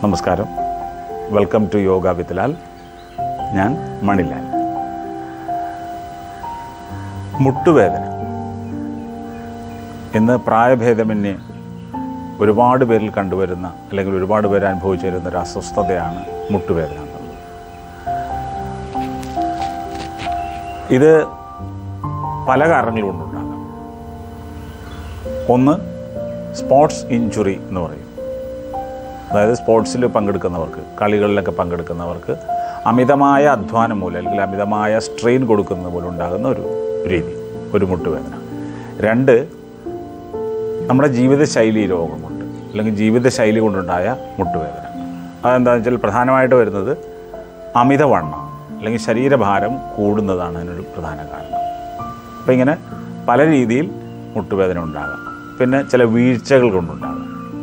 നമസ്കാരം welcome to yoga with Lal ഞാൻ മണിലാൽ മുട്ടുവേദന ഇന്ന് പ്രായഭേദമന്യേ ഒരുപാട് പേരിൽ കണ്ടുവരുന്ന അല്ലെങ്കിൽ ഒരുപാട് പേര് അനുഭവിച്ചു വരുന്ന ഒരു അസ്വസ്ഥതയാണ് മുട്ടുവേദന എന്നുള്ളത് ഇത് പല കാരണങ്ങൾ കൊണ്ടുണ്ടാകാം ഒന്ന് സ്പോർട്സ് ഇഞ്ചുറി എന്ന് പറയും അതായത് സ്പോർട്സിൽ പങ്കെടുക്കുന്നവർക്ക് കളികളിലൊക്കെ പങ്കെടുക്കുന്നവർക്ക് അമിതമായ അധ്വാനം മൂലം അല്ലെങ്കിൽ അമിതമായ സ്ട്രെയിൻ കൊടുക്കുന്നത് മൂലം ഉണ്ടാകുന്ന ഒരു രീതി ഒരു മുട്ടുവേദന രണ്ട് നമ്മുടെ ജീവിതശൈലി രോഗം കൊണ്ട് അല്ലെങ്കിൽ ജീവിതശൈലി കൊണ്ടുണ്ടായ മുട്ടുവേദന അതെന്താണെന്ന് വെച്ചാൽ പ്രധാനമായിട്ട് വരുന്നത് അമിതവണ്ണം അല്ലെങ്കിൽ ശരീരഭാരം കൂടുന്നതാണ് അതിനൊരു പ്രധാന കാരണം അപ്പോൾ ഇങ്ങനെ പല രീതിയിൽ മുട്ടുവേദന ഉണ്ടാകാം പിന്നെ ചില വീഴ്ചകൾ കൊണ്ടുണ്ടാകാം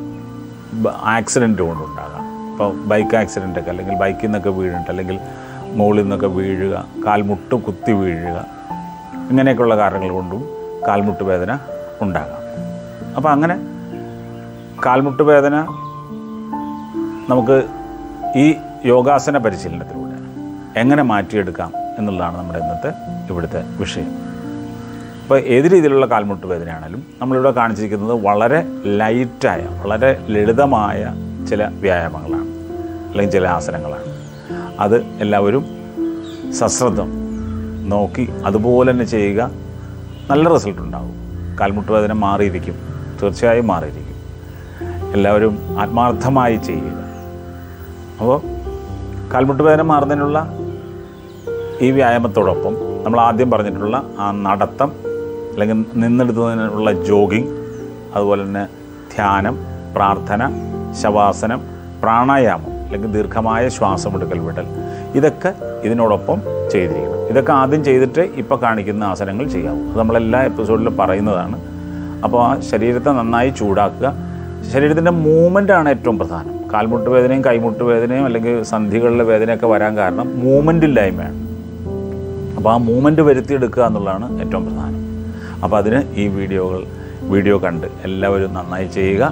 ആക്സിഡൻറ്റ് കൊണ്ടുണ്ടാകാം ഇപ്പോൾ ബൈക്ക് ആക്സിഡൻ്റൊക്കെ അല്ലെങ്കിൽ ബൈക്കിൽ നിന്നൊക്കെ വീണിട്ട് അല്ലെങ്കിൽ മുകളിൽ നിന്നൊക്കെ വീഴുക കാൽമുട്ട് കുത്തി വീഴുക ഇങ്ങനെയൊക്കെയുള്ള കാരണങ്ങൾ കൊണ്ടും കാൽമുട്ട് വേദന ഉണ്ടാകാം അപ്പോൾ അങ്ങനെ കാൽമുട്ട് വേദന നമുക്ക് ഈ യോഗാസന പരിശീലനത്തിലൂടെ എങ്ങനെ മാറ്റിയെടുക്കാം എന്നുള്ളതാണ് നമ്മുടെ ഇന്നത്തെ ഇവിടുത്തെ വിഷയം അപ്പോൾ ഏത് രീതിയിലുള്ള കാൽമുട്ട് വേദനയാണെങ്കിലും നമ്മളിവിടെ കാണിച്ചിരിക്കുന്നത് വളരെ ലൈറ്റായ വളരെ ലളിതമായ ചില വ്യായാമങ്ങളാണ് അല്ലെങ്കിൽ ചില ആസനങ്ങളാണ് അത് എല്ലാവരും സശ്രദ്ധം നോക്കി അതുപോലെ തന്നെ ചെയ്യുക നല്ല റിസൾട്ട് ഉണ്ടാവും കാൽമുട്ട് വേദന മാറിയിരിക്കും തീർച്ചയായും മാറിയിരിക്കും എല്ലാവരും ആത്മാർത്ഥമായി ചെയ്യുക അപ്പോൾ കാൽമുട്ട് വേദന മാറുന്നതിനുള്ള ഈ വ്യായാമത്തോടൊപ്പം നമ്മൾ ആദ്യം പറഞ്ഞിട്ടുള്ള ആ നടത്തം അല്ലെങ്കിൽ നിന്നെടുത്തതിനുള്ള ജോഗിങ് അതുപോലെ തന്നെ ധ്യാനം പ്രാർത്ഥന ശവാസനം പ്രാണായാമം അല്ലെങ്കിൽ ദീർഘമായ ശ്വാസമെടുക്കൽ വിടൽ ഇതൊക്കെ ഇതിനോടൊപ്പം ചെയ്തിരിക്കണം ഇതൊക്കെ ആദ്യം ചെയ്തിട്ട് ഇപ്പോൾ കാണിക്കുന്ന ആസനങ്ങൾ ചെയ്യാവൂ അത് നമ്മളെല്ലാ എപ്പിസോഡിലും പറയുന്നതാണ് അപ്പോൾ ആ ശരീരത്തെ നന്നായി ചൂടാക്കുക ശരീരത്തിൻ്റെ മൂവ്മെൻ്റാണ് ഏറ്റവും പ്രധാനം കാൽമുട്ട് വേദനയും കൈമുട്ട് വേദനയും അല്ലെങ്കിൽ സന്ധികളിലെ വേദനയൊക്കെ വരാൻ കാരണം മൂവ്മെൻ്റ് ഇല്ലായ്മയാണ് അപ്പോൾ ആ മൂവ്മെൻറ്റ് വരുത്തിയെടുക്കുക എന്നുള്ളതാണ് ഏറ്റവും പ്രധാനം അപ്പോൾ അതിന് ഈ വീഡിയോകൾ വീഡിയോ കണ്ട് എല്ലാവരും നന്നായി ചെയ്യുക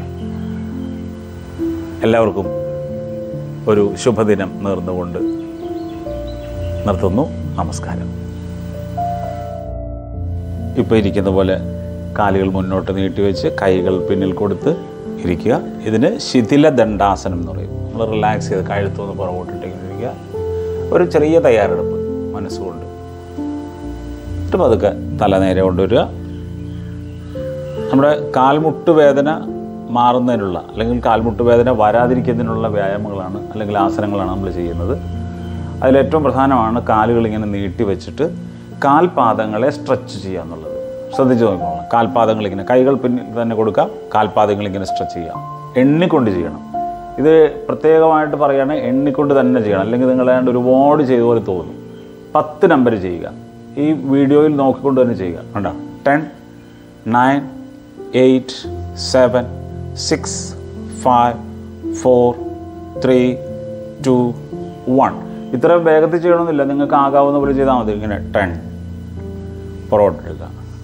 എല്ലാവർക്കും ഒരു ശുഭദിനം നേർന്നുകൊണ്ട് നിർത്തുന്നു നമസ്കാരം ഇപ്പോൾ ഇരിക്കുന്ന പോലെ കാലുകൾ മുന്നോട്ട് നീട്ടിവെച്ച് കൈകൾ പിന്നിൽ കൊടുത്ത് ഇരിക്കുക ഇതിന് ശിഥില ദണ്ഡാസനം എന്ന് പറയും നമ്മൾ റിലാക്സ് ചെയ്ത് കഴുത്തൊന്ന് പുറകോട്ടിട്ടേക്ക് ഇരിക്കുക ഒരു ചെറിയ തയ്യാറെടുപ്പ് മനസ്സുകൊണ്ട് എന്നിട്ട് പതുക്കെ തല നേരെ കൊണ്ടുവരിക നമ്മുടെ കാൽമുട്ട് വേദന മാറുന്നതിനുള്ള അല്ലെങ്കിൽ കാൽമുട്ട് വേദന വരാതിരിക്കുന്നതിനുള്ള വ്യായാമങ്ങളാണ് അല്ലെങ്കിൽ ആസനങ്ങളാണ് നമ്മൾ ചെയ്യുന്നത് അതിലേറ്റവും പ്രധാനമാണ് കാലുകൾ ഇങ്ങനെ നീട്ടി വെച്ചിട്ട് കാൽപാദങ്ങളെ സ്ട്രെച്ച് ചെയ്യുക എന്നുള്ളത് ശ്രദ്ധിച്ച് നോക്കണം കാൽപാദങ്ങൾ ഇങ്ങനെ കൈകൾ പിന്നിൽ തന്നെ കൊടുക്കാം കാൽപാദങ്ങൾ ഇങ്ങനെ സ്ട്രെച്ച് ചെയ്യാം എണ്ണിക്കൊണ്ട് ചെയ്യണം ഇത് പ്രത്യേകമായിട്ട് പറയുകയാണെങ്കിൽ എണ്ണിക്കൊണ്ട് തന്നെ ചെയ്യണം അല്ലെങ്കിൽ നിങ്ങൾ ഏതാണ്ട് ഒരുപാട് ചെയ്ത പോലെ തോന്നും പത്ത് നമ്പർ ചെയ്യുക ഈ വീഡിയോയിൽ നോക്കിക്കൊണ്ട് തന്നെ ചെയ്യുക കണ്ടോ ten nine eight seven six five four three two one ഇത്ര വേഗത്തിൽ ചെയ്യണമെന്നില്ല നിങ്ങൾക്ക് ആകാവുന്ന പോലെ ചെയ്താൽ മതി ഇങ്ങനെ ടെൻ പുറകോട്ടെടുക്കുക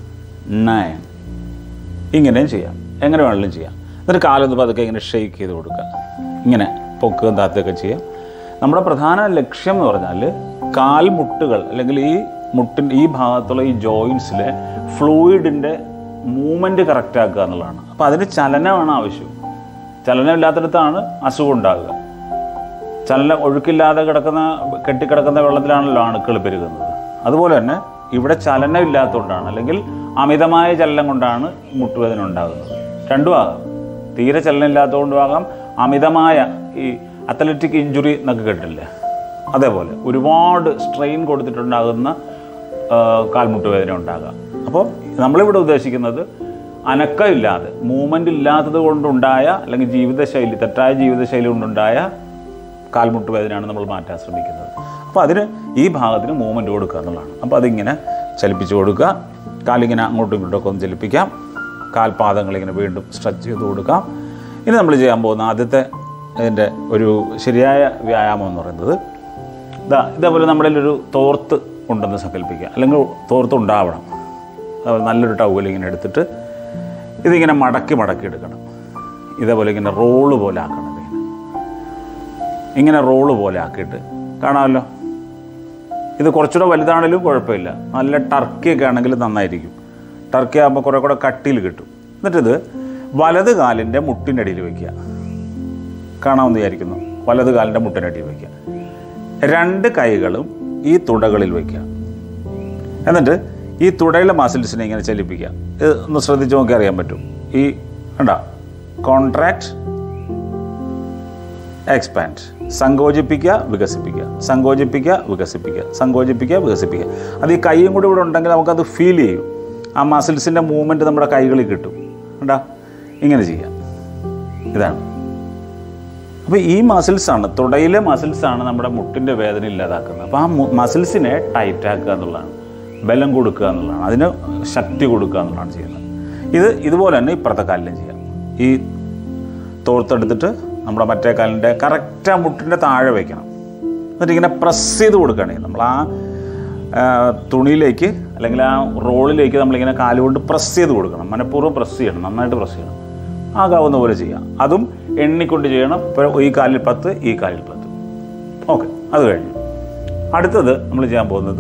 നയൻ ഇങ്ങനെയും ചെയ്യാം എങ്ങനെ വേണമെങ്കിലും ചെയ്യാം എന്നിട്ട് കാലൊന്ന് പതുക്കെ ഇങ്ങനെ ഷെയ്ക്ക് ചെയ്ത് കൊടുക്കുക ഇങ്ങനെ പൊക്കുകയും താത്തൊക്കെ ചെയ്യാം നമ്മുടെ പ്രധാന ലക്ഷ്യം എന്ന് പറഞ്ഞാൽ കാൽമുട്ടുകൾ അല്ലെങ്കിൽ ഈ മുട്ടിൻ്റെ ഈ ഭാഗത്തുള്ള ഈ ജോയിൻസിലെ ഫ്ലൂയിഡിൻ്റെ മൂവ്മെൻറ്റ് കറക്റ്റ് ആക്കുക എന്നുള്ളതാണ് അപ്പോൾ അതിന് ചലനമാണ് ആവശ്യം ചലനമില്ലാത്തിടത്താണ് അസുഖം ഉണ്ടാകുക ചലനം ഒഴുക്കില്ലാതെ കിടക്കുന്ന കെട്ടിക്കിടക്കുന്ന വെള്ളത്തിലാണല്ലോ അണുക്കൾ പെരുകുന്നത് അതുപോലെ തന്നെ ഇവിടെ ചലനം ഇല്ലാത്തതുകൊണ്ടാണ് അല്ലെങ്കിൽ അമിതമായ ചലനം കൊണ്ടാണ് മുട്ടുവേദന ഉണ്ടാകുന്നത് രണ്ടും ആകാം തീരെ ചലനം ഇല്ലാത്തതുകൊണ്ടും ആകാം അമിതമായ ഈ അത്ലറ്റിക് ഇഞ്ചുറി എന്നൊക്കെ കേട്ടില്ലേ അതേപോലെ ഒരുപാട് സ്ട്രെയിൻ കൊടുത്തിട്ടുണ്ടാകുന്ന ആ, കാൽമുട്ട് വേദന ഉണ്ടാകാം അപ്പോൾ നമ്മളിവിടെ ഉദ്ദേശിക്കുന്നത് അനക്കമില്ലാതെ മൂവ്മെൻ്റ് ഇല്ലാത്തത് കൊണ്ടുണ്ടായ അല്ലെങ്കിൽ ജീവിതശൈലി തെറ്റായ ജീവിതശൈലി കൊണ്ടുണ്ടായ കാൽമുട്ട് വേദനയാണ് നമ്മൾ മാറ്റാൻ ശ്രമിക്കുന്നത് അപ്പോൾ അതിന് ഈ ഭാഗത്തിന് മൂവ്മെൻറ്റ് കൊടുക്കുക എന്നുള്ളതാണ് അപ്പോൾ അതിങ്ങനെ ചലിപ്പിച്ച് കൊടുക്കുക കാലിങ്ങനെ അങ്ങോട്ടും ഇങ്ങോട്ടൊക്കെ ഒന്ന് ചലിപ്പിക്കാം കാൽപാദങ്ങൾ ഇങ്ങനെ വീണ്ടും സ്ട്രെച്ച് ചെയ്ത് കൊടുക്കാം ഇനി നമ്മൾ ചെയ്യാൻ പോകുന്ന ആദ്യത്തെ ഇതിൻ്റെ ഒരു ശരിയായ വ്യായാമം എന്ന് പറയുന്നത് ഇതാ ഇതേപോലെ നമ്മുടെ ഒരു തോർത്ത് ഉണ്ടെന്ന് സങ്കല്പിക്കുക അല്ലെങ്കിൽ തോർത്ത് ഉണ്ടാവണം അതുപോലെ നല്ലൊരു ടവൽ ഇങ്ങനെ എടുത്തിട്ട് ഇതിങ്ങനെ മടക്കി മടക്കി എടുക്കണം ഇതേപോലെ ഇങ്ങനെ റോള് പോലെ ആക്കണം ഇതിങ്ങനെ ഇങ്ങനെ റോള് പോലെ ആക്കിയിട്ട് കാണാമല്ലോ ഇത് കുറച്ചുകൂടെ വലുതാണെങ്കിലും കുഴപ്പമില്ല നല്ല ടർക്കിയൊക്കെ ആണെങ്കിൽ നന്നായിരിക്കും ടർക്കി ആകുമ്പോൾ കുറേ കൂടെ കട്ടിയിൽ കിട്ടും എന്നിട്ടിത് വലത് കാലിൻ്റെ മുട്ടിൻ്റെ അടിയിൽ വയ്ക്കുക കാണാമെന്ന് വിചാരിക്കുന്നു വലത് കാലിൻ്റെ മുട്ടിൻ്റെ അടിയിൽ വയ്ക്കുക രണ്ട് കൈകളും ഈ തുടകളിൽ വയ്ക്കുക എന്നിട്ട് ഈ തുടയിലെ മസിൽസിനെ ഇങ്ങനെ ചലിപ്പിക്കുക ഇത് ഒന്ന് ശ്രദ്ധിച്ച് നോക്കി അറിയാൻ പറ്റും ഈ കണ്ട കോൺട്രാക്ട് എക്സ്പാൻഡ് സങ്കോചിപ്പിക്കുക വികസിപ്പിക്കുക സങ്കോചിപ്പിക്കുക വികസിപ്പിക്കുക സങ്കോചിപ്പിക്കുക വികസിപ്പിക്കുക അത് ഈ കൈയും കൂടി ഇവിടെ ഉണ്ടെങ്കിൽ നമുക്കത് ഫീൽ ചെയ്യും ആ മസിൽസിൻ്റെ മൂവ്മെൻറ്റ് നമ്മുടെ കൈകളിൽ കിട്ടും കണ്ടാ ഇങ്ങനെ ചെയ്യാം ഇതാണ് അപ്പോൾ ഈ മസിൽസാണ് തുടയിലെ മസിൽസാണ് നമ്മുടെ മുട്ടിൻ്റെ വേദന ഇല്ലാതാക്കുന്നത് അപ്പോൾ ആ മസിൽസിനെ ടൈറ്റ് ആക്കുക എന്നുള്ളതാണ് ബലം കൊടുക്കുക എന്നുള്ളതാണ് അതിന് ശക്തി കൊടുക്കുക എന്നുള്ളതാണ് ചെയ്യുന്നത് ഇത് ഇതുപോലെ തന്നെ ഇപ്പുറത്തെ കാലിലും ചെയ്യാം ഈ തോർത്തെടുത്തിട്ട് നമ്മുടെ മറ്റേ കാലിൻ്റെ കറക്റ്റ് ആ മുട്ടിൻ്റെ താഴെ വയ്ക്കണം എന്നിട്ട് ഇങ്ങനെ പ്രസ് ചെയ്ത് കൊടുക്കുകയാണ് നമ്മൾ ആ ആ, തുണിയിലേക്ക് അല്ലെങ്കിൽ ആ റോളിലേക്ക് നമ്മളിങ്ങനെ കാലുകൊണ്ട് പ്രസ് ചെയ്ത് കൊടുക്കണം മനഃപൂർവ്വം പ്രസ് ചെയ്യണം നന്നായിട്ട് പ്രസ് ചെയ്യണം ആകാവുന്ന പോലെ ചെയ്യാം അതും എണ്ണിക്കൊണ്ട് ചെയ്യണം ഇപ്പോൾ ഈ കാലിൽ പത്ത് ഈ കാലിൽ പത്ത് ഓക്കെ അത് കഴിഞ്ഞു അടുത്തത് നമ്മൾ ചെയ്യാൻ പോകുന്നത്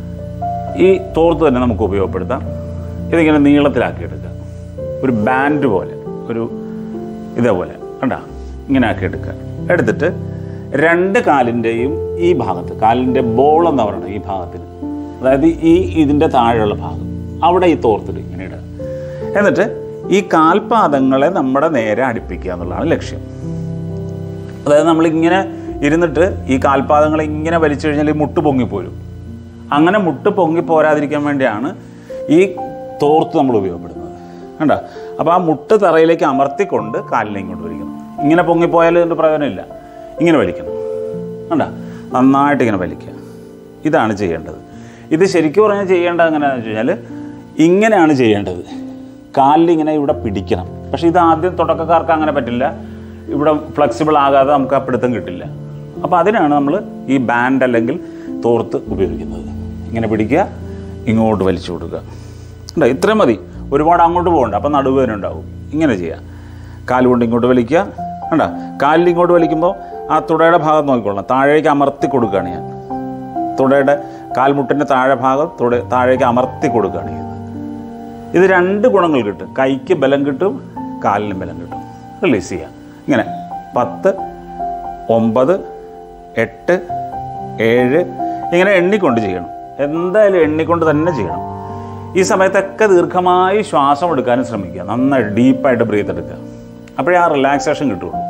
ഈ തോർത്ത് തന്നെ നമുക്ക് ഉപയോഗപ്പെടുത്താം ഇതിങ്ങനെ നീളത്തിലാക്കി എടുക്കുക ഒരു ബാൻഡ് പോലെ ഒരു ഇതേപോലെ കണ്ട ഇങ്ങനെ ആക്കി എടുക്കുക എടുത്തിട്ട് രണ്ട് കാലിൻ്റെയും ഈ ഭാഗത്ത് കാലിൻ്റെ ബോൾ എന്ന് പറയുന്നത് ഈ ഭാഗത്തിന് അതായത് ഈ ഇതിൻ്റെ താഴെയുള്ള ഭാഗം അവിടെ ഈ തോർത്തിട്ട് ഇങ്ങനെ ഇടുക എന്നിട്ട് ഈ കാൽപാദങ്ങളെ നമ്മുടെ നേരെ അടുപ്പിക്കുക എന്നുള്ളതാണ് ലക്ഷ്യം അതായത് നമ്മളിങ്ങനെ ഇരുന്നിട്ട് ഈ കാൽപാദങ്ങളെ ഇങ്ങനെ വലിച്ചു കഴിഞ്ഞാൽ ഈ മുട്ട് പൊങ്ങിപ്പോരും അങ്ങനെ മുട്ട് പൊങ്ങി പോരാതിരിക്കാൻ വേണ്ടിയാണ് ഈ തോർത്ത് നമ്മൾ ഉപയോഗപ്പെടുന്നത് കണ്ട അപ്പോൾ ആ മുട്ട് തറയിലേക്ക് അമർത്തിക്കൊണ്ട് കാലിനെ ഇങ്ങോട്ട് വലിക്കണം ഇങ്ങനെ പൊങ്ങിപ്പോയാൽ ഇതിൻ്റെ പ്രയോജനമില്ല ഇങ്ങനെ വലിക്കണം കണ്ട നന്നായിട്ട് ഇങ്ങനെ വലിക്കുക ഇതാണ് ചെയ്യേണ്ടത് ഇത് ശരിക്കും പറഞ്ഞാൽ ചെയ്യേണ്ടത് എങ്ങനെയാണെന്ന് വെച്ച് കഴിഞ്ഞാൽ ഇങ്ങനെയാണ് ചെയ്യേണ്ടത് കാലിൽ ഇങ്ങനെ ഇവിടെ പിടിക്കണം പക്ഷേ ഇത് ആദ്യം തുടക്കക്കാർക്ക് അങ്ങനെ പറ്റില്ല ഇവിടെ ഫ്ലെക്സിബിൾ ആകാതെ നമുക്ക് ആ പിടുത്തം കിട്ടില്ല അപ്പോൾ അതിനാണ് നമ്മൾ ഈ ബാൻഡ് അല്ലെങ്കിൽ തോർത്ത് ഉപയോഗിക്കുന്നത് ഇങ്ങനെ പിടിക്കുക ഇങ്ങോട്ട് വലിച്ചു കൊടുക്കുക ഉണ്ടോ ഇത്രയും മതി ഒരുപാട് അങ്ങോട്ട് പോകണ്ട അപ്പം നടുവേദന ഉണ്ടാവും ഇങ്ങനെ ചെയ്യുക കാലുകൊണ്ട് ഇങ്ങോട്ട് വലിക്കുക കണ്ട കാലിൽ ഇങ്ങോട്ട് വലിക്കുമ്പോൾ ആ തുടയുടെ ഭാഗം നോക്കിക്കൊള്ളണം താഴേക്ക് അമർത്തി കൊടുക്കുകയാണ് ഞാൻ തുടയുടെ കാൽമുട്ടിൻ്റെ താഴെ ഭാഗം തുട താഴേക്ക് അമർത്തി കൊടുക്കുകയാണ് ചെയ്യുന്നത് ഇത് രണ്ട് ഗുണങ്ങൾ കിട്ടും കൈക്ക് ബലം കിട്ടും കാലിന് ബലം കിട്ടും റിലീസ് ചെയ്യുക ഇങ്ങനെ പത്ത് ഒമ്പത് എട്ട് ഏഴ് ഇങ്ങനെ എണ്ണിക്കൊണ്ട് ചെയ്യണം എന്തായാലും എണ്ണിക്കൊണ്ട് തന്നെ ചെയ്യണം ഈ സമയത്തൊക്കെ ദീർഘമായി ശ്വാസം എടുക്കാനും ശ്രമിക്കുക നന്നായി ഡീപ്പായിട്ട് ബ്രീത്ത് എടുക്കുക അപ്പോഴേ ആ റിലാക്സേഷൻ കിട്ടുള്ളൂ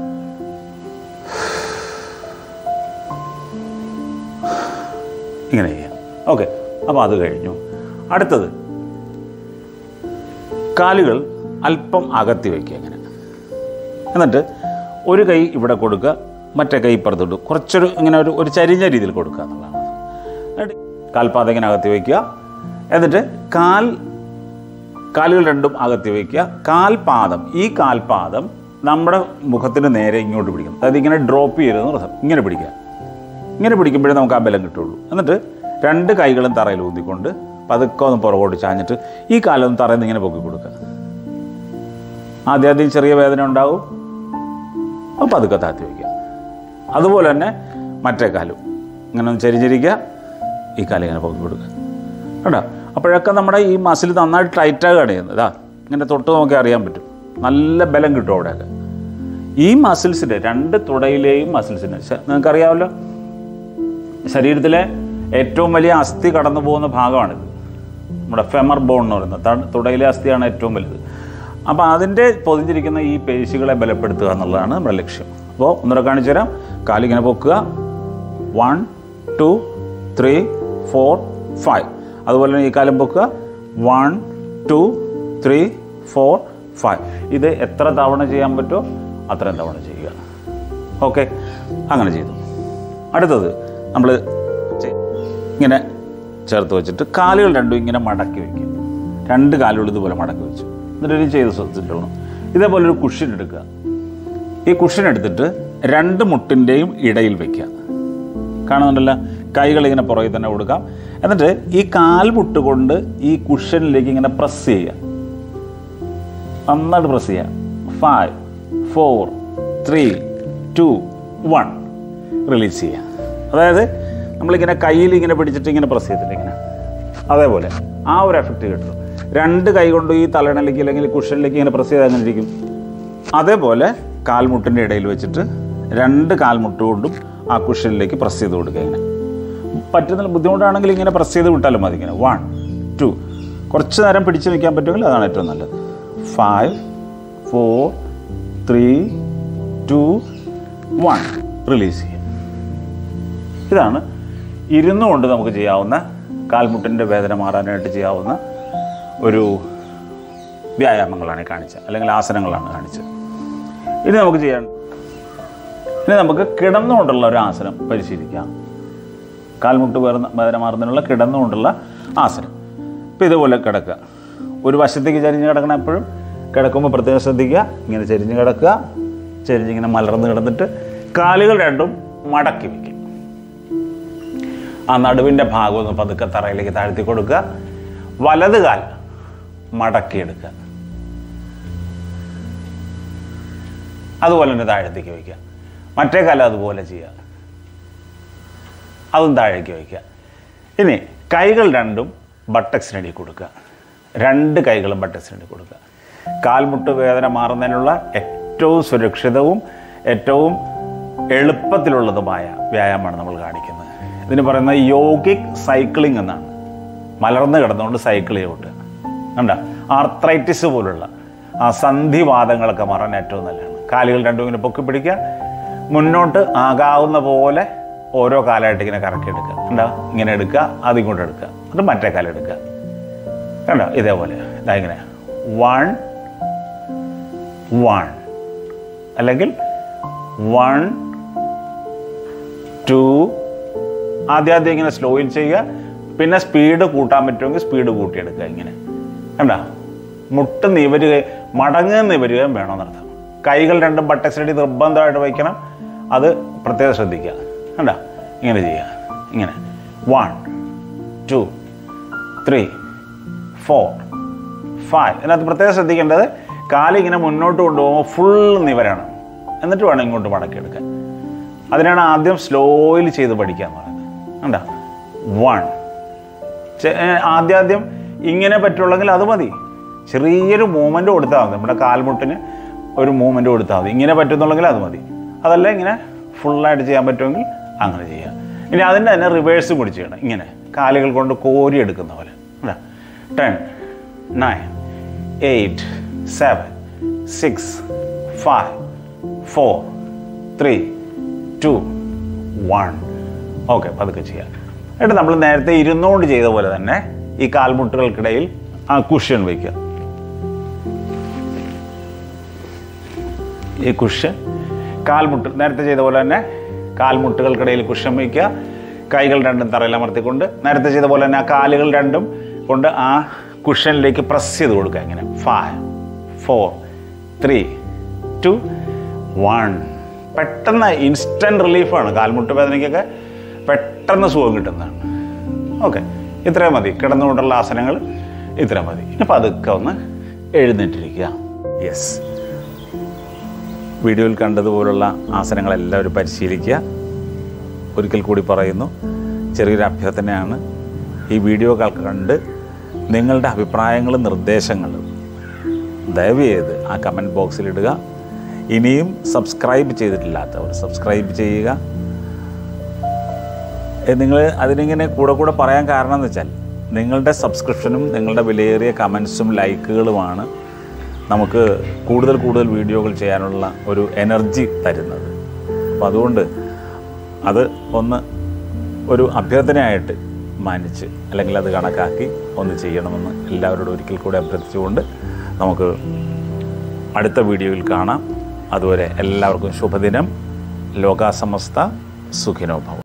ഇങ്ങനെ ചെയ്യാം ഓക്കെ അപ്പോൾ അത് കഴിഞ്ഞു അടുത്തത് കാലുകൾ അല്പം അകത്തി വയ്ക്കുക ഇങ്ങനെ എന്നിട്ട് ഒരു കൈ ഇവിടെ കൊടുക്കുക മറ്റേ കൈ ഇപ്പുറത്തോട്ട് കുറച്ചൊരു ഇങ്ങനെ ഒരു ഒരു ചരിഞ്ഞ രീതിയിൽ കൊടുക്കുക എന്നുള്ളതാണ് എന്നിട്ട് കാൽപാദം ഇങ്ങനെ അകത്തി വയ്ക്കുക എന്നിട്ട് കാൽ കാലുകൾ രണ്ടും അകത്തി വയ്ക്കുക കാൽപാദം ഈ കാൽപാദം നമ്മുടെ മുഖത്തിന് നേരെ ഇങ്ങോട്ട് പിടിക്കണം അതായത് ഇങ്ങനെ ഡ്രോപ്പ് ചെയ്യരുതെന്ന് അർത്ഥം ഇങ്ങനെ പിടിക്കുക ഇങ്ങനെ പിടിക്കുമ്പോഴേ നമുക്ക് ആ ബലം കിട്ടുള്ളൂ എന്നിട്ട് രണ്ട് കൈകളും തറയിൽ ഊന്നിക്കൊണ്ട് പതുക്കെ ഒന്ന് പുറകോട്ട് ചാഞ്ഞിട്ട് ഈ കാലം തറയിൽ നിന്ന് ഇങ്ങനെ പൊക്കി കൊടുക്കുക ആദ്യം ആദ്യം ചെറിയ വേദന ഉണ്ടാവും അപ്പോൾ പതുക്കെ താത്തി വയ്ക്കുക അതുപോലെ തന്നെ മറ്റേ കാലും ഇങ്ങനെ ഒന്ന് ചരിഞ്ഞിരിക്കുക ഈ കാലം ഇങ്ങനെ പൊക്കി കൊടുക്കുക കേട്ടോ അപ്പോഴൊക്കെ നമ്മുടെ ഈ മസിൽ നന്നായിട്ട് ടൈറ്റാകുകയാണ് ചെയ്യുന്നത് ഇതാ ഇങ്ങനെ തൊട്ട് നോക്കി അറിയാൻ പറ്റും നല്ല ബലം കിട്ടും അവിടെയൊക്കെ ഈ മസിൽസിൻ്റെ രണ്ട് തുടയിലെയും മസിൽസിന് നിങ്ങൾക്കറിയാമല്ലോ ശരീരത്തിലെ ഏറ്റവും വലിയ അസ്ഥി കടന്നു പോകുന്ന ഭാഗമാണിത് നമ്മുടെ ഫെമർ ബോൺ എന്ന് പറയുന്നത് ത- തുടയിലെ അസ്ഥിയാണ് ഏറ്റവും വലുത് അപ്പോൾ അതിൻ്റെ പൊതിഞ്ഞിരിക്കുന്ന ഈ പേശികളെ ബലപ്പെടുത്തുക എന്നുള്ളതാണ് നമ്മുടെ ലക്ഷ്യം അപ്പോൾ ഒന്നുകൂടെ കാണിച്ചു തരാം കാലിങ്ങനെ പൊക്കുക one two three four five അതുപോലെ തന്നെ ഈ കാലം പൊക്കുക one two three four five ഇത് എത്ര തവണ ചെയ്യാൻ പറ്റുമോ അത്രയും തവണ ചെയ്യുക ഓക്കെ അങ്ങനെ ചെയ്തു അടുത്തത് നമ്മൾ ഇങ്ങനെ ചേർത്ത് വെച്ചിട്ട് കാലുകൾ രണ്ടും ഇങ്ങനെ മടക്കി വയ്ക്കുക രണ്ട് കാലുകൾ ഇതുപോലെ മടക്കി വെച്ചു എന്നിട്ട് ഇനി ചെയ്ത് ശ്രദ്ധിച്ചിട്ടുള്ളൂ ഇതേപോലെ ഒരു കുഷ്യൻ എടുക്കുക ഈ കുഷ്യൻ എടുത്തിട്ട് രണ്ട് മുട്ടിൻ്റെയും ഇടയിൽ വയ്ക്കുക കാണുന്നുണ്ടല്ലോ കൈകൾ ഇങ്ങനെ പുറകിൽ തന്നെ കൊടുക്കാം എന്നിട്ട് ഈ കാൽമുട്ട് കൊണ്ട് ഈ കുഷ്യനിലേക്ക് ഇങ്ങനെ പ്രസ് ചെയ്യുക നന്നായിട്ട് പ്രസ് ചെയ്യുക five four three two one release ചെയ്യുക അതായത് നമ്മളിങ്ങനെ കയ്യിൽ ഇങ്ങനെ പിടിച്ചിട്ട് ഇങ്ങനെ പ്രസ് ചെയ്തിട്ട് ഇങ്ങനെ അതേപോലെ ആ ഒരു എഫക്റ്റ് കിട്ടും രണ്ട് കൈ കൊണ്ട് ഈ തലയിണയിലേക്ക് അല്ലെങ്കിൽ കുഷനിലേക്ക് ഇങ്ങനെ പ്രസ് ചെയ്താൽ അങ്ങനെ ഇരിക്കും അതേപോലെ കാൽമുട്ടിൻ്റെ ഇടയിൽ വെച്ചിട്ട് രണ്ട് കാൽമുട്ട് കൊണ്ടും ആ കുഷനിലേക്ക് പ്രസ് ചെയ്ത് കൊടുക്കുക ഇങ്ങനെ പറ്റുന്ന ബുദ്ധിമുട്ടാണെങ്കിൽ ഇങ്ങനെ പ്രസ് ചെയ്ത് വിട്ടാലും മതി ഇങ്ങനെ വൺ ടു കുറച്ച് നേരം പിടിച്ച് നിൽക്കാൻ പറ്റുമെങ്കിൽ അതാണ് ഏറ്റവും നല്ലത് five four three two one release ചെയ്യും ഇതാണ് ഇരുന്നു കൊണ്ട് നമുക്ക് ചെയ്യാവുന്ന കാൽമുട്ടിൻ്റെ വേദന മാറാനായിട്ട് ചെയ്യാവുന്ന ഒരു വ്യായാമങ്ങളാണ് ഈ കാണിച്ചത് അല്ലെങ്കിൽ ആസനങ്ങളാണ് കാണിച്ചത് ഇനി നമുക്ക് ചെയ്യാൻ ഇനി നമുക്ക് കിടന്നുകൊണ്ടുള്ള ഒരു ആസനം പരിശീലിക്കാം കാൽമുട്ട് വേർന്ന വേദന മാറുന്നതിനുള്ള കിടന്നുകൊണ്ടുള്ള ആസനം ഇപ്പം ഇതുപോലെ കിടക്കുക ഒരു വശത്തേക്ക് ചരിഞ്ഞ് കിടക്കണം എപ്പോഴും കിടക്കുമ്പോൾ പ്രത്യേകം ശ്രദ്ധിക്കുക ഇങ്ങനെ ചരിഞ്ഞ് കിടക്കുക ചരിഞ്ഞിങ്ങനെ മലർന്ന് കിടന്നിട്ട് കാലുകൾ രണ്ടും മടക്കി വയ്ക്കുക ആ നടുവിൻ്റെ ഭാഗം ഒന്ന് പതുക്കെ തറയിലേക്ക് താഴ്ത്തി കൊടുക്കുക വലത് കാൽ മടക്കിയെടുക്കുക അതുപോലെ തന്നെ താഴത്തേക്ക് വയ്ക്കുക മറ്റേ കാലം അതുപോലെ ചെയ്യുക അതും താഴേക്ക് വയ്ക്കുക ഇനി കൈകൾ രണ്ടും ബട്ടക്സിനടി കൊടുക്കുക രണ്ട് കൈകളും ബട്ടക്സിനടി കൊടുക്കുക കാൽമുട്ട് വേദന മാറുന്നതിനുള്ള ഏറ്റവും സുരക്ഷിതവും ഏറ്റവും എളുപ്പത്തിലുള്ളതുമായ വ്യായാമമാണ് നമ്മൾ കാണിക്കുന്നത് ഇതിന് പറയുന്നത് യോഗിക് സൈക്ലിംഗ് എന്നാണ് മലർന്ന് കിടന്നുകൊണ്ട് സൈക്കിൾ ചവിട്ടുക കണ്ട ആർത്രൈറ്റിസ് പോലുള്ള ആ സന്ധിവാദങ്ങളൊക്കെ മാറാൻ ഏറ്റവും നല്ലതാണ് കാലുകൾ രണ്ടും ഇങ്ങനെ പൊക്കി പിടിക്കുക മുന്നോട്ട് ആകാവുന്ന പോലെ ഓരോ കാലായിട്ട് ഇങ്ങനെ കറക്കി എടുക്കുക കണ്ടോ ഇങ്ങനെ എടുക്കുക അത് ഇങ്ങോട്ട് എടുക്കുക അത് മറ്റേ കാലം എടുക്കുക കണ്ടോ ഇതേപോലെ ഇതാ ഇങ്ങനെ വൺ വൺ അല്ലെങ്കിൽ വൺ ടു ആദ്യം ആദ്യം ഇങ്ങനെ സ്ലോയിൽ ചെയ്യുക പിന്നെ സ്പീഡ് കൂട്ടാൻ പറ്റുമെങ്കിൽ സ്പീഡ് കൂട്ടിയെടുക്കുക ഇങ്ങനെ കണ്ട മുട്ട് നിവരുകയും മടങ്ങുകയും നിവരുകയും വേണമെന്നർത്ഥം കൈകൾ രണ്ടും ബട്ടക്സിനടി നിർബന്ധമായിട്ട് വയ്ക്കണം അത് പ്രത്യേകം ശ്രദ്ധിക്കുക കണ്ട ഇങ്ങനെ ചെയ്യുക ഇങ്ങനെ one two three four five ഇതിനകത്ത് പ്രത്യേകം ശ്രദ്ധിക്കേണ്ടത് കാലിങ്ങനെ മുന്നോട്ട് കൊണ്ടുപോകുമ്പോൾ ഫുൾ നിവരണം എന്നിട്ട് വേണം ഇങ്ങോട്ട് മടക്കിയെടുക്കാൻ അതിനാണ് ആദ്യം സ്ലോയിൽ ചെയ്ത് പഠിക്കുക എന്ന് പറയുന്നത് കണ്ട വൺ ആദ്യാദ്യം ഇങ്ങനെ പറ്റുള്ളെങ്കിൽ അത് മതി ചെറിയൊരു മൂവ്മെൻ്റ് കൊടുത്താൽ മതി നമ്മുടെ കാൽമുട്ടിന് ഒരു മൂവ്മെൻ്റ് കൊടുത്താൽ മതി ഇങ്ങനെ പറ്റുന്നുള്ളെങ്കിൽ അത് മതി അതല്ല ഇങ്ങനെ ഫുള്ളായിട്ട് ചെയ്യാൻ പറ്റുമെങ്കിൽ അങ്ങനെ ചെയ്യുക ഇനി അതിൻ്റെ തന്നെ റിവേഴ്സും കൂടി ചെയ്യണം ഇങ്ങനെ കാലുകൾ കൊണ്ട് കോരി എടുക്കുന്ന പോലെ ten nine eight seven six five four three two one okay പതുക്കെ ചെയ്യാം എന്നിട്ട് നമ്മൾ നേരത്തെ ഇരുന്നുകൊണ്ട് ചെയ്ത പോലെ തന്നെ ഈ കാൽമുട്ടുകൾക്കിടയിൽ ആ കുഷ്യൻ വയ്ക്കുക ഈ കുഷ്യൻ കാൽമുട്ട് നേരത്തെ ചെയ്ത പോലെ തന്നെ കാൽമുട്ടുകൾക്കിടയിൽ കുഷ്യൻ വയ്ക്കുക കൈകൾ രണ്ടും തറയിൽ അമർത്തിക്കൊണ്ട് നേരത്തെ ചെയ്ത പോലെ തന്നെ ആ കാലുകൾ രണ്ടും കൊണ്ട് ആ കുഷ്യനിലേക്ക് പ്രസ് ചെയ്ത് കൊടുക്കുക ഇങ്ങനെ five four three two one പെട്ടെന്ന് ഇൻസ്റ്റൻറ്റ് റിലീഫാണ് കാൽമുട്ട് വേദനയ്ക്കൊക്കെ പെട്ടെന്ന് സുഖം കിട്ടുന്നതാണ് ഓക്കെ ഇത്രയും മതി കിടന്നുകൊണ്ടുള്ള ആസനങ്ങൾ ഇത്ര മതി ഇനി പതുക്കെ ഒന്ന് എഴുന്നേറ്റിരിക്കുക യെസ് വീഡിയോയിൽ കണ്ടതുപോലുള്ള ആസനങ്ങളെല്ലാവരും പരിശീലിക്കുക ഒരിക്കൽ കൂടി പറയുന്നു ചെറിയൊരു അഭ്യർത്ഥനയാണ് ഈ വീഡിയോ കണ്ട് നിങ്ങളുടെ അഭിപ്രായങ്ങളും നിർദ്ദേശങ്ങളും ദയവ് ചെയ്ത് ആ കമൻറ്റ് ബോക്സിൽ ഇടുക ഇനിയും സബ്സ്ക്രൈബ് ചെയ്തിട്ടില്ലാത്തവർ സബ്സ്ക്രൈബ് ചെയ്യുക നിങ്ങൾ അതിനിങ്ങനെ കൂടെ കൂടെ പറയാൻ കാരണം എന്ന് വെച്ചാൽ നിങ്ങളുടെ സബ്സ്ക്രിപ്ഷനും നിങ്ങളുടെ വിലയേറിയ കമൻസും ലൈക്കുകളുമാണ് നമുക്ക് കൂടുതൽ കൂടുതൽ വീഡിയോകൾ ചെയ്യാനുള്ള ഒരു എനർജി തരുന്നത് അപ്പോൾ അതുകൊണ്ട് അത് ഒന്ന് ഒരു അഭ്യർത്ഥനയായിട്ട് മാനിച്ച് അല്ലെങ്കിൽ അത് കണക്കാക്കി ഒന്ന് ചെയ്യണമെന്ന് എല്ലാവരോടും ഒരിക്കൽ കൂടെ അഭ്യർത്ഥിച്ചുകൊണ്ട് നമുക്ക് അടുത്ത വീഡിയോയിൽ കാണാം അതുവരെ എല്ലാവർക്കും ശുഭദിനം ലോകാസമസ്ത സുഖിനോ ഭവ